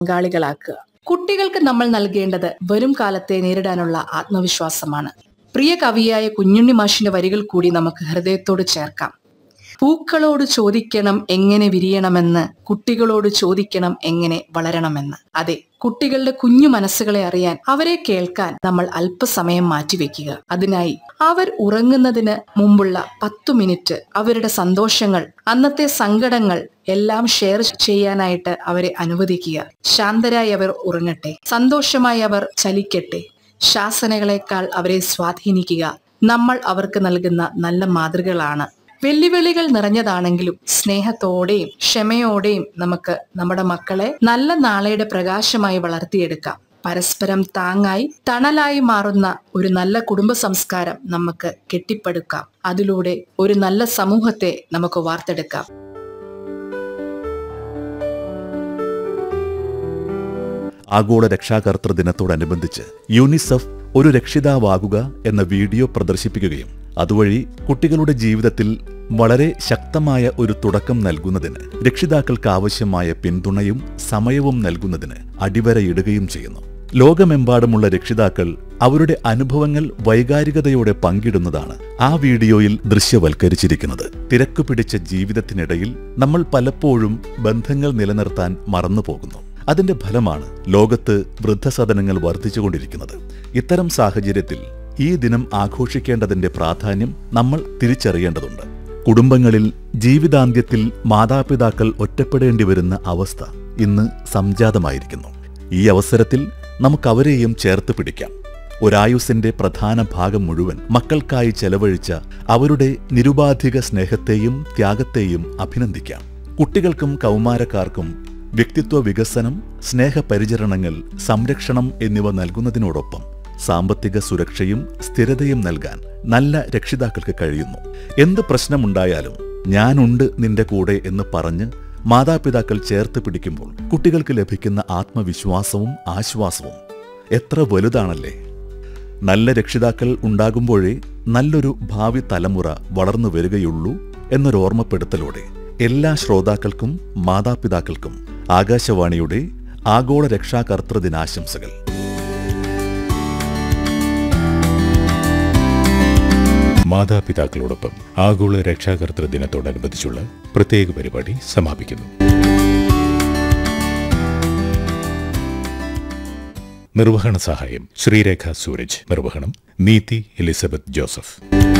പങ്കാളികളാക്കുക കുട്ടികൾക്ക് നമ്മൾ നൽകേണ്ടത് വരും കാലത്തെ നേരിടാനുള്ള ആത്മവിശ്വാസമാണ് പ്രിയ കവിയായ കുഞ്ഞുണ്ണി മാഷിന്റെ വരികൾ കൂടി നമുക്ക് ഹൃദയത്തോട് ചേർക്കാം പൂക്കളോട് ചോദിക്കണം എങ്ങനെ വിരിയണമെന്ന് കുട്ടികളോട് ചോദിക്കണം എങ്ങനെ വളരണമെന്ന് അതെ കുട്ടികളുടെ കുഞ്ഞു മനസ്സുകളെ അറിയാൻ അവരെ കേൾക്കാൻ നമ്മൾ അല്പസമയം മാറ്റിവെക്കുക അതിനായി അവർ ഉറങ്ങുന്നതിന് മുമ്പുള്ള പത്തു മിനിറ്റ് അവരുടെ സന്തോഷങ്ങൾ അന്നത്തെ സങ്കടങ്ങൾ എല്ലാം ഷെയർ ചെയ്യാനായിട്ട് അവരെ അനുവദിക്കുക ശാന്തരായി അവർ ഉറങ്ങട്ടെ സന്തോഷമായി അവർ ചലിക്കട്ടെ ശാസനകളെക്കാൾ അവരെ സ്വാധീനിക്കുക നമ്മൾ അവർക്ക് നൽകുന്ന നല്ല മാതൃകകളാണ് വെല്ലുവിളികൾ നിറഞ്ഞതാണെങ്കിലും സ്നേഹത്തോടെയും ക്ഷമയോടെയും നമുക്ക് നമ്മുടെ മക്കളെ നല്ല നാളെയുടെ പ്രകാശമായി വളർത്തിയെടുക്കാം പരസ്പരം താങ്ങായി തണലായി മാറുന്ന ഒരു നല്ല കുടുംബ സംസ്കാരം നമുക്ക് കെട്ടിപ്പടുക്കാം അതിലൂടെ ഒരു നല്ല സമൂഹത്തെ നമുക്ക് വാർത്തെടുക്കാം ആഗോള രക്ഷാകർതൃ ദിനത്തോടനുബന്ധിച്ച് യൂണിസെഫ് ഒരു രക്ഷിതാവാകുക എന്ന വീഡിയോ പ്രദർശിപ്പിക്കുകയും അതുവഴി കുട്ടികളുടെ ജീവിതത്തിൽ വളരെ ശക്തമായ ഒരു തുടക്കം നൽകുന്നതിന് രക്ഷിതാക്കൾക്ക് ആവശ്യമായ പിന്തുണയും സമയവും നൽകുന്നതിന് അടിവരയിടുകയും ചെയ്യുന്നു ലോകമെമ്പാടുമുള്ള രക്ഷിതാക്കൾ അവരുടെ അനുഭവങ്ങൾ വൈകാരികതയോടെ പങ്കിടുന്നതാണ് ആ വീഡിയോയിൽ ദൃശ്യവൽക്കരിച്ചിരിക്കുന്നത് തിരക്കു പിടിച്ച ജീവിതത്തിനിടയിൽ നമ്മൾ പലപ്പോഴും ബന്ധങ്ങൾ നിലനിർത്താൻ മറന്നുപോകുന്നു അതിന്റെ ഫലമാണ് ലോകത്ത് വൃദ്ധസദനങ്ങൾ വർദ്ധിച്ചുകൊണ്ടിരിക്കുന്നത് ഇത്തരം സാഹചര്യത്തിൽ ഈ ദിനം ആഘോഷിക്കേണ്ടതിന്റെ പ്രാധാന്യം നമ്മൾ തിരിച്ചറിയേണ്ടതുണ്ട് കുടുംബങ്ങളിൽ ജീവിതാന്ത്യത്തിൽ മാതാപിതാക്കൾ ഒറ്റപ്പെടേണ്ടി വരുന്ന അവസ്ഥ ഇന്ന് സംജാതമായിരിക്കുന്നു ഈ അവസരത്തിൽ നമുക്കവരെയും ചേർത്ത് പിടിക്കാം ഒരായുസിന്റെ പ്രധാന ഭാഗം മുഴുവൻ മക്കൾക്കായി ചെലവഴിച്ച അവരുടെ നിരുപാധിക സ്നേഹത്തെയും ത്യാഗത്തെയും അഭിനന്ദിക്കാം കുട്ടികൾക്കും കൗമാരക്കാർക്കും വ്യക്തിത്വ വികസനം സ്നേഹപരിചരണങ്ങൾ സംരക്ഷണം എന്നിവ നൽകുന്നതിനോടൊപ്പം സാമ്പത്തിക സുരക്ഷയും സ്ഥിരതയും നൽകാൻ നല്ല രക്ഷിതാക്കൾക്ക് കഴിയുന്നു എന്ത് പ്രശ്നമുണ്ടായാലും ഞാനുണ്ട് നിന്റെ കൂടെ എന്ന് പറഞ്ഞ് മാതാപിതാക്കൾ ചേർത്ത് പിടിക്കുമ്പോൾ കുട്ടികൾക്ക് ലഭിക്കുന്ന ആത്മവിശ്വാസവും ആശ്വാസവും എത്ര വലുതാണല്ലേ നല്ല രക്ഷിതാക്കൾ ഉണ്ടാകുമ്പോഴേ നല്ലൊരു ഭാവി തലമുറ വളർന്നു വരികയുള്ളൂ എന്നൊരോർമ്മപ്പെടുത്തലോടെ എല്ലാ ശ്രോതാക്കൾക്കും മാതാപിതാക്കൾക്കും ആകാശവാണിയുടെ ആഗോള രക്ഷാകർതൃ ദിനാശംസകൾ മാതാപിതാക്കളോടൊപ്പം ആഗോള രക്ഷാകർതൃ ദിനത്തോടനുബന്ധിച്ചുള്ള പ്രത്യേക പരിപാടി സമാപിക്കുന്നു നിർവഹണ സഹായം ശ്രീരേഖ സൂരജ് നിർവഹണം നീതി എലിസബത്ത് ജോസഫ്